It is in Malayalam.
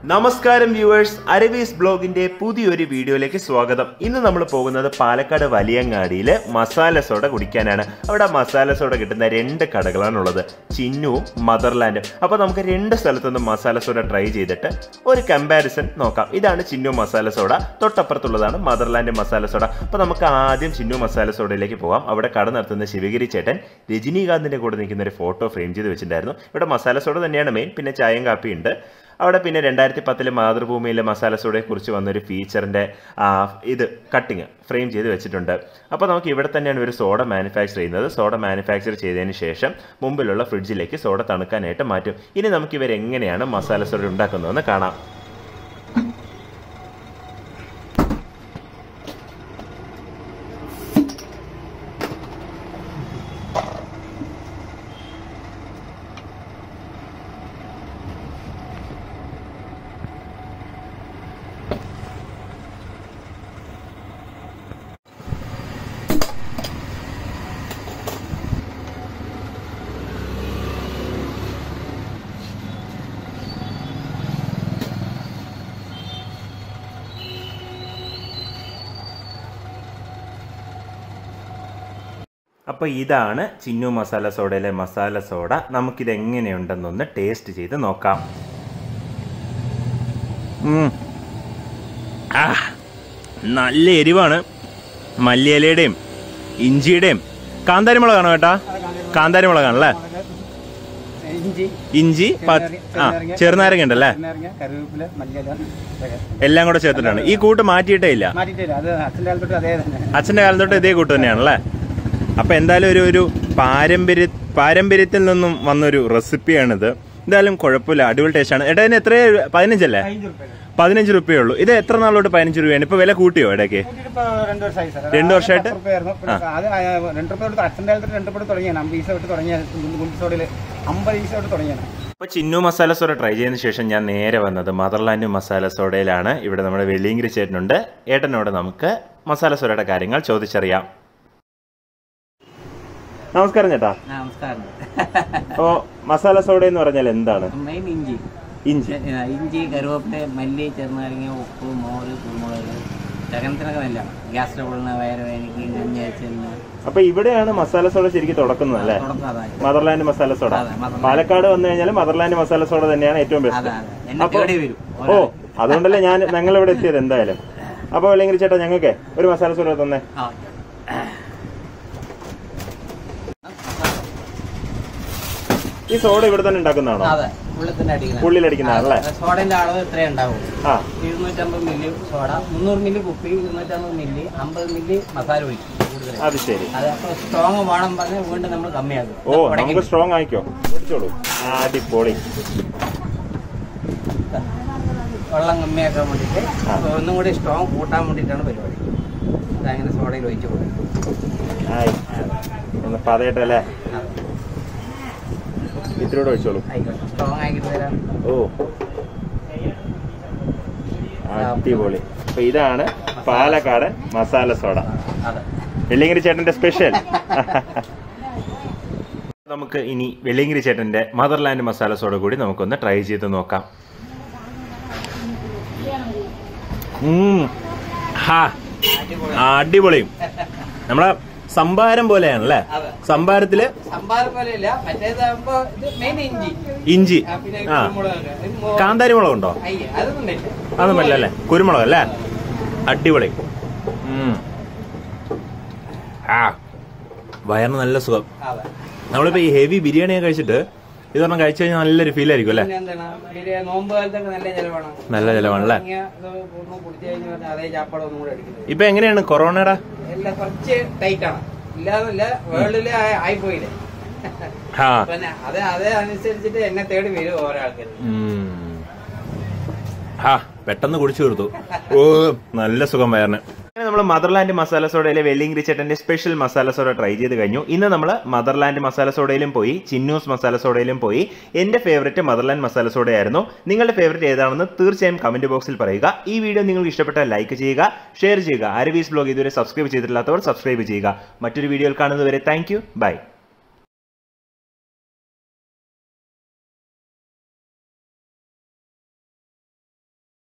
നമസ്കാരം വ്യൂവേഴ്സ് അരവീസ് ബ്ലോഗിന്റെ പുതിയൊരു വീഡിയോയിലേക്ക് സ്വാഗതം ഇന്ന് നമ്മൾ പോകുന്നത് പാലക്കാട് വലിയങ്ങാടിയിലെ മസാല സോഡ കുടിക്കാനാണ് അവിടെ മസാല സോഡ കിട്ടുന്ന രണ്ട് കടകളാണുള്ളത് ചിന്നുവും മദർലാൻഡും അപ്പോൾ നമുക്ക് രണ്ട് സ്ഥലത്തുനിന്നും മസാല സോഡ ട്രൈ ചെയ്തിട്ട് ഒരു കമ്പാരിസൺ നോക്കാം ഇതാണ് ചിന്നു മസാല സോഡ തൊട്ടപ്പുറത്തുള്ളതാണ് മദർലാൻഡ് മസാല സോഡ അപ്പോൾ നമുക്ക് ആദ്യം ചിന്നു മസാല സോഡയിലേക്ക് പോകാം അവിടെ കട നടത്തുന്ന ശിവഗിരി ചേട്ടൻ രജനീകാന്തിന്റെ കൂടെ നിൽക്കുന്ന ഒരു ഫോട്ടോ ഫ്രെയിം ചെയ്ത് വെച്ചിട്ടുണ്ടായിരുന്നു ഇവിടെ മസാല സോഡ തന്നെയാണ് മെയിൻ പിന്നെ ചായയും കാപ്പിയും ഉണ്ട് അവിടെ പിന്നെ രണ്ടായിരത്തി പത്തിലെ മാതൃഭൂമിയിലെ മസാല സോഡയെ കുറിച്ച് വന്നൊരു ഫീച്ചറിൻ്റെ ഇത് കട്ടിങ് ഫ്രെയിം ചെയ്ത് വെച്ചിട്ടുണ്ട് അപ്പോൾ നമുക്ക് ഇവിടെ തന്നെയാണ് ഒരു സോഡ മാനുഫാക്ചർ ചെയ്യുന്നത് സോഡ മാനുഫാക്ചർ ചെയ്തതിന് ശേഷം മുമ്പിലുള്ള ഫ്രിഡ്ജിലേക്ക് സോഡ തണുക്കാനായിട്ട് മാറ്റും ഇനി നമുക്ക് ഇവരെങ്ങനെയാണ് മസാല സോഡ ഉണ്ടാക്കുന്നതെന്ന് കാണാം അപ്പോൾ ഇതാണ് ചിന്നു മസാല സോഡയിലെ മസാല സോഡ നമുക്കിത് എങ്ങനെയുണ്ടെന്നൊന്ന് ടേസ്റ്റ് ചെയ്ത് നോക്കാം ഉം. ആ നല്ല എരിവാണ് മല്ലിയിലയുടെയും ഇഞ്ചിയുടെയും കാന്താരി മുളകാണോ കേട്ടാ കാന്താരി മുളകാണല്ലേ ഇഞ്ചി ഇഞ്ചി പ- ആ ചെറുനാരങ്ങ ഉണ്ടല്ലേ ചെറുനാരങ്ങ കറിവേപ്പില മല്ലിയില ഇതൊക്കെ. എല്ലാം കൂടെ ചേർത്തിട്ടാണ് ഈ കൂട്ട് മാറ്റിയിട്ടേ ഇല്ല മാറ്റിയിട്ടില്ല അത് അച്ഛൻ്റെ കാലത്തൊട്ട് അതേ തന്നെ അച്ഛൻ്റെ കാലം തൊട്ട് ഇതേ കൂട്ട് തന്നെയാണല്ലേ അപ്പൊ എന്തായാലും ഒരു ഒരു പാരമ്പര്യ പാരമ്പര്യത്തിൽ നിന്നും വന്നൊരു റെസിപ്പിയാണിത് എന്തായാലും കുഴപ്പമില്ല അടിപൊളി ടേസ്റ്റ് ആണ് ഏട്ടാ ഇതിന് എത്ര പതിനഞ്ചല്ലേ പതിനഞ്ച് റുപ്യ പതിനഞ്ച് റുപ്യേ ഉള്ളൂ ഇത് എത്ര നാളോട്ട് പതിനഞ്ച് രൂപയാണ് ഇപ്പൊ വില കൂട്ടിയോ ഇടയ്ക്ക് കൂട്ടിയിട്ടിപ്പോ രണ്ട് വർഷമായി സാർ രണ്ട് വർഷമായിട്ട്? പത്ത് റുപ്യയായിരുന്നു. പിന്നെ അത് ആ രണ്ട് റുപ്യ തൊട്ട് അച്ഛൻ്റെ കാലത്ത് രണ്ട് റുപ്യ തുടങ്ങിയാണ് അമ്പത് പൈസ തൊട്ട് തുടങ്ങിയ ഗുണ്ടി സോഡിൽ അമ്പത് പൈസ തൊട്ട് തുടങ്ങിയാണ് അപ്പോൾ ചിന്നു മസാല സോഡ ട്രൈ ചെയ്തതിന് ശേഷം ഞാൻ നേരെ വന്നത് മദർലാൻഡ് മസാല സോഡയിലാണ് ഇവിടെ നമ്മുടെ വെള്ളിയങ്കിരി ചേട്ടനുണ്ട് ഏട്ടനോട് നമുക്ക് മസാല സോഡയുടെ കാര്യങ്ങൾ ചോദിച്ചറിയാം നമസ്കാരം ചേട്ടാ നമസ്കാരം അപ്പോൾ മസാല സോഡ എന്ന് പറഞ്ഞാൽ എന്താണ് മെയിൻ ഇഞ്ചി ഇഞ്ചി ഇഞ്ചി കറിവേപ്പില മല്ലി ചെറുനാരങ്ങ ഉപ്പ് മോര് കുരുമുളക് ചകനത്തിനൊക്കെ നല്ലതാണ് ഗ്യാസ് ട്രബിളിന് വയറുവേദനയ്ക്ക് നെഞ്ഞയച്ചലിന് അപ്പൊ ഇവിടെയാണ് മസാല സോഡ ശരിക്കും തുടക്കുന്നത് അല്ലേ തുടക്കം അതായത് മദർലാൻഡ് മസാല സോഡ അതെ, മദർലാൻഡ്. പാലക്കാട് വന്നു കഴിഞ്ഞാൽ മദർലാൻഡ് മസാല സോഡ തന്നെയാണ് ഏറ്റവും അതെ ബെസ്റ്റ് അതെ എന്നെ അപ്പൊ- തേടി വരും ഓ അതുകൊണ്ടല്ലേ ഞാൻ ഞങ്ങൾ ഇവിടെ എത്തിയത് എന്തായാലും അപ്പൊ വെള്ളിയങ്കിരി ചേട്ടാ ഞങ്ങൾക്ക് ഒരു മസാല സോഡ തന്നെ ആ. ഈ സോഡ ഇവിടെ തന്നെ ഉണ്ടാക്കുന്നതാണോ അതെ ഉള്ളിൽ അടിക്കുന്നത് ഉള്ളിലടിക്കുന്നതാണല്ലേ സോഡന്റെ അളവ് ഇത്രേ ഉണ്ടാവും ആ ഇരുന്നൂറ്റമ്പത് മില്ലി സോഡ മുന്നൂറ് മില്ലി കുപ്പി ഇരുന്നൂറ്റമ്പത് മില്ലി അമ്പത് മില്ലി മസാല ഒഴിക്കും കൂടുതൽ അത് ശരി അത് അപ്പൊ സ്ട്രോങ് വേണം പറഞ്ഞ് വീണ്ടും നമ്മൾ കമ്മിയാക്കും ഓ ഉടയ്ക്കും. നമുക്ക് സ്ട്രോങ് ആയിക്കോ പിടിച്ചോളൂ അടിപൊളി വെള്ളം കമ്മിയാക്കാൻ വേണ്ടിയിട്ട് ആ. ഒന്നും കൂടി സ്ട്രോങ് കൂട്ടാൻ വേണ്ടിയിട്ടാണ് പരിപാടി അതങ്ങനെ സോഡയിൽ ഒഴിച്ച് കൊടുക്കും ആയി ഒന്ന് പതയട്ടല്ലേ ഇത്തിരൂടെ ഒഴിച്ചോളൂ ആയിക്കോട്ടെ സ്ട്രോങ് ആക്കിയിട്ട് തരാം ഓ അടിപൊളി അപ്പൊ ഇതാണ് പാലക്കാടൻ മസാല സോഡ അതെ വെള്ളിയങ്കിരി ചേട്ടന്റെ സ്പെഷ്യൽ നമുക്ക് ഇനി വെള്ളിയങ്കിരി ചേട്ടന്റെ മദർലാൻഡ് മസാല സോഡ കൂടി നമുക്കൊന്ന് ട്രൈ ചെയ്ത് നോക്കാം ഉം. ഹാ. അടിപൊളി നമ്മളെ സംഭാരം പോലെയാണല്ലേ അതെ. സംഭാരത്തില് സംഭാരം പോലെയല്ല മറ്റേതാകുമ്പോ ഇത് മെയിൻ ഇഞ്ചി ഇഞ്ചി ആ, പിന്നെ ആ കുരുമുളക് ഇത് മോ- കാന്താരി മുളകുണ്ടോ അയ്യ, അതൊന്നും ഇല്ല അതൊന്നും പറ്റില്ല അല്ലേ കുരുമുളക് അല്ലേ അടിപൊളി ഉം. ആ വയറിന് നല്ല സുഖം അതെ നമ്മളിപ്പോ ഈ ഹെവി ബിരിയാണിയൊക്കെ കഴിച്ചിട്ട് ഇതൊരെണ്ണം കഴിച്ചു കഴിഞ്ഞാൽ നല്ലൊരു ഫീൽ ആയിരിക്കും അല്ലേ പിന്നെ എന്താണ് ബിരിയാണി നോമ്പ് കാലത്തൊക്കെ നല്ല ചെലവാണ് നല്ല ചെലവാണല്ലേ ഇങ്ങനെ ഇത് പൂർണ്ണം കുടിച്ചു കഴിഞ്ഞാൽ അതേ ചാപ്പാട് ഒന്നും കൂടെ അടിക്കുന്നത് ഇപ്പൊ എങ്ങനെയാണ് കൊറോണയുടെ എല്ലാം കുറച്ച് ടൈറ്റ് ആണ് ഇല്ലാന്നില്ല വേൾഡില് ആയിപ്പോയില്ലേ ആ പിന്നെ അത് അതേ അനുസരിച്ചിട്ട് എന്നെ തേടി വരും ഓരോ ആൾക്കാർ ഉം. ആ പെട്ടെന്ന് കുടിച്ചു തീർത്തു ഓ നല്ല സുഖം വയറിന് അങ്ങനെ നമ്മൾ മദർലാൻഡ് മസാല സോഡയിലെ വെല്ലിംഗ് റിച്ചേട്ടന്റെ സ്പെഷ്യൽ മസാല സോഡ ട്രൈ ചെയ്ത് കഴിഞ്ഞു ഇന്ന് നമ്മൾ മദർലാൻഡ് മസാല സോഡയിലും പോയി ചിന്നൂസ് മസാല സോഡയിലും പോയി എന്റെ ഫേവറേറ്റ് മദർലാൻഡ് മസാല സോഡയായിരുന്നു നിങ്ങളുടെ ഫേവറേറ്റ് ഏതാണെന്ന് തീർച്ചയായും കമന്റ് ബോക്സിൽ പറയുക ഈ വീഡിയോ നിങ്ങൾക്ക് ഇഷ്ടപ്പെട്ടാൽ ലൈക്ക് ചെയ്യുക ഷെയർ ചെയ്യുക അരവീസ് ബ്ലോഗ് ഇതുവരെ സബ്സ്ക്രൈബ് ചെയ്തിട്ടില്ലാത്തവർ സബ്സ്ക്രൈബ് ചെയ്യുക മറ്റൊരു വീഡിയോയിൽ കാണുന്നതുവരെ താങ്ക് യു ബൈ